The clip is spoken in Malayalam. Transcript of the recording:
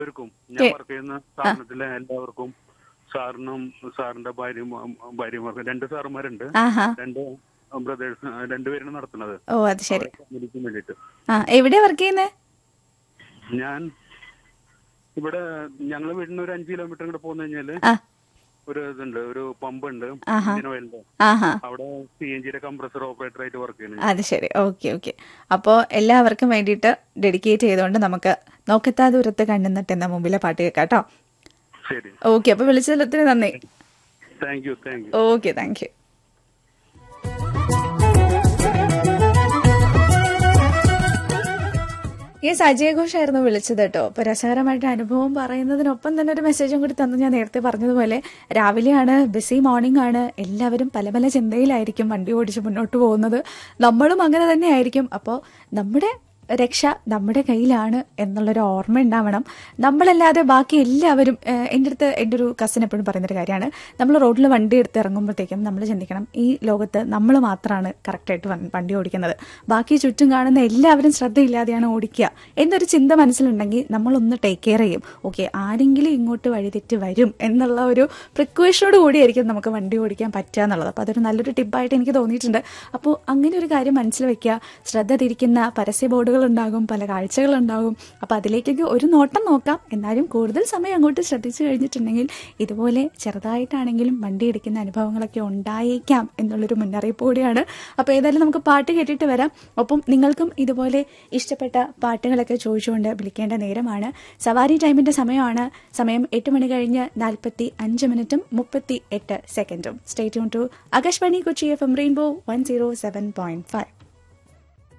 എല്ലാവർക്കും ഞാൻ വർക്ക് ചെയ്യുന്ന സ്ഥാപനത്തിലെ എല്ലാവർക്കും സാറിനും സാറിന്റെ ഭാര്യയും ഭാര്യമാർക്കും രണ്ട് സാറുമാരുണ്ട് ആഹാ രണ്ട് ബ്രദേഴ്സ് രണ്ടുപേരാണ് നടത്തുന്നത് ഓ അത് ശരി അവരുടെ ഫാമിലിക്ക് വേണ്ടിയിട്ട് ആ എവിടെയാ വർക്ക് ചെയ്യുന്നത് ഞാൻ ഇവിടെ ഞങ്ങളെ വീടിന് ഒരു അഞ്ച് കിലോമീറ്റർ ഇങ്ങോട്ട് പോന്നു കഴിഞ്ഞാല് ആ ഒരു ഇതുണ്ട് ഒരു പമ്പ് ഉണ്ട് ആഹാ. ഇന്ത്യൻ ഓയിലിന്റെ ആഹാ അവിടെ സി എൻ ജിയുടെ കംപ്രസർ ഓപ്പറേറ്റർ ആയിട്ട് വർക്ക് ചെയ്യുന്നു അത് ശരി ഓക്കെ ഓക്കെ അപ്പോൾ എല്ലാവർക്കും വേണ്ടിയിട്ട് ഡെഡിക്കേറ്റ് ചെയ്തുകൊണ്ട് നമുക്ക് നോക്കത്താ ദൂരത്ത് കണ്ണുന്നിട്ട് എന്ന മുമ്പിലെ പാട്ട് കേൾക്കാം കേട്ടോ ശരി ഓക്കെ അപ്പോൾ വിളിച്ചതിൽ ഒത്തിരി നന്ദി thank you thank you okay thank you yes Ajay ഘോഷായിരുന്നു വിളിച്ചത് കേട്ടോ അപ്പോൾ രസകരമായിട്ട് അനുഭവം പറയുന്നതിനൊപ്പം തന്നെ ഒരു മെസ്സേജും കൂടി തന്നു ഞാൻ നേരത്തെ പറഞ്ഞതുപോലെ രാവിലെയാണ് ബിസി മോർണിംഗ് ആണ് എല്ലാവരും പല പല ചിന്തയിലായിരിക്കും വണ്ടി ഓടിച്ച് മുന്നോട്ട് പോകുന്നത് നമ്മളും അങ്ങനെ തന്നെ ആയിരിക്കും അപ്പോൾ നമ്മുടെ രക്ഷ നമ്മുടെ കയ്യിലാണ് എന്നുള്ളൊരു ഓർമ്മ ഉണ്ടാവണം നമ്മളല്ലാതെ ബാക്കി എല്ലാവരും ഏഹ്, എൻ്റെ അടുത്ത് എൻ്റെ ഒരു കസിൻ എപ്പോഴും പറയുന്നൊരു കാര്യമാണ് നമ്മൾ റോഡിൽ വണ്ടി എടുത്ത് ഇറങ്ങുമ്പോഴത്തേക്കും നമ്മൾ ചിന്തിക്കണം ഈ ലോകത്ത് നമ്മൾ മാത്രമാണ് കറക്റ്റായിട്ട് വണ്ടി ഓടിക്കുന്നത് ബാക്കി ചുറ്റും കാണുന്ന എല്ലാവരും ശ്രദ്ധയില്ലാതെയാണ് ഓടിക്കുക എന്നൊരു ചിന്ത മനസ്സിലുണ്ടെങ്കിൽ നമ്മളൊന്ന് ടേക്ക് കെയർ ചെയ്യും ഓക്കെ ആരെങ്കിലും ഇങ്ങോട്ട് വഴിതെറ്റി വരും എന്നുള്ള ഒരു പ്രിക്വേഷനോട് കൂടിയായിരിക്കും നമുക്ക് വണ്ടി ഓടിക്കാൻ പറ്റുക എന്നുള്ളത് അപ്പോൾ അതൊരു നല്ലൊരു ടിപ്പായിട്ട് എനിക്ക് തോന്നിയിട്ടുണ്ട് അപ്പോൾ അങ്ങനെ ഒരു കാര്യം മനസ്സിൽ വെക്കുക ശ്രദ്ധ തിരിക്കുന്ന പരസ്യ ബോർഡുകൾ ഉണ്ടാകും പല കാഴ്ചകളുണ്ടാകും അപ്പോൾ അതിലേക്കൊക്കെ ഒരു നോട്ടം നോക്കാം എന്നാലും കൂടുതൽ സമയം അങ്ങോട്ട് ശ്രദ്ധിച്ചു കഴിഞ്ഞിട്ടുണ്ടെങ്കിൽ ഇതുപോലെ ചെറുതായിട്ടാണെങ്കിലും വണ്ടി ഇടിക്കുന്ന അനുഭവങ്ങളൊക്കെ ഉണ്ടായേക്കാം എന്നുള്ളൊരു മുന്നറിയിപ്പ് കൂടിയാണ് അപ്പോൾ ഏതായാലും നമുക്ക് പാട്ട് കേട്ടിട്ട് വരാം ഒപ്പം നിങ്ങൾക്കും ഇതുപോലെ ഇഷ്ടപ്പെട്ട പാട്ടുകളൊക്കെ ചോദിച്ചുകൊണ്ട് വിളിക്കേണ്ട നേരമാണ് സവാരി ടൈമിന്റെ സമയമാണ് സമയം എട്ട് മണി കഴിഞ്ഞ് നാൽപ്പത്തി അഞ്ച് മിനിറ്റും മുപ്പത്തി എട്ട് സെക്കൻഡും stay tune to Akashvani Kochi F M rainbow one zero seven point five